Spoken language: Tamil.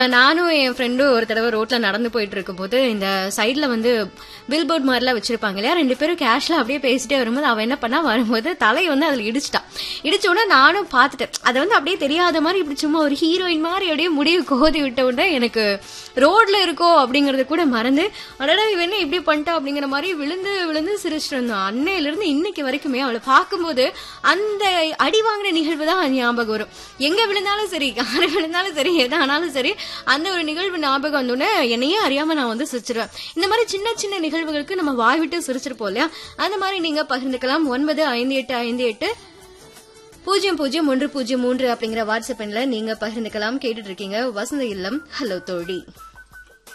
நானும் என் ஃப்ரெண்டும் ஒரு தடவை ரோட்ல நடந்து போயிட்டு இருக்கும்போது இந்த சைடுல வந்து பில்போர்ட் மாதிரிலாம் வச்சிருப்பாங்க இல்லையா ரெண்டு பேரும் கேஷ்ல அப்படியே பேசிட்டே வரும்போது அவன் என்ன பண்ணா வரும்போது தலையை வந்து அதுல இடிச்சிட்டான் இடிச்ச உடனே நானும் பார்த்துட்டேன் அதை வந்து அப்படியே தெரியாத மாதிரி இப்படி சும்மா ஒரு ஹீரோயின் மாதிரி அப்படியே முடிவு கோதி விட்ட உடனே எனக்கு ரோட்ல இருக்கோ அப்படிங்கறது கூட மறந்து அடடா இவன் என்ன இப்படி பண்ணிட்டா அப்படிங்கிற மாதிரி விழுந்து விழுந்து சிரிச்சிட்டு இருந்தோம் அன்னையில இருந்து இன்னைக்கு வரைக்குமே அவளை பார்க்கும்போது அந்த அடி வாங்கின நிகழ்வு தான் ஞாபகம் வரும் எங்க விழுந்தாலும் சரி யாரு விழுந்தாலும் சரி எதானாலும் சரி அந்த ஒரு நிகழ்வு ஞாபகம் வந்தோடனே என்னையே அறியாம நான் வந்து சிரிச்சிருவேன் இந்த மாதிரி சின்ன சின்ன நிகழ்வுகளுக்கு நம்ம வாய் விட்டு சிரிச்சிருப்போம் இல்லையா அந்த மாதிரி நீங்க பகிர்ந்துக்கலாம் ஒன்பது ஐந்து எட்டு ஐந்து எட்டு பூஜ்ஜியம் பூஜ்ஜியம் ஒன்று பூஜ்ஜியம் மூன்று அப்படிங்கிற வாட்ஸ்அப் எண்ணில் நீங்க பகிர்ந்துக்கலாம் கேட்டுட்டு இருக்கீங்க வசந்த இல்லம் ஹலோ தோழி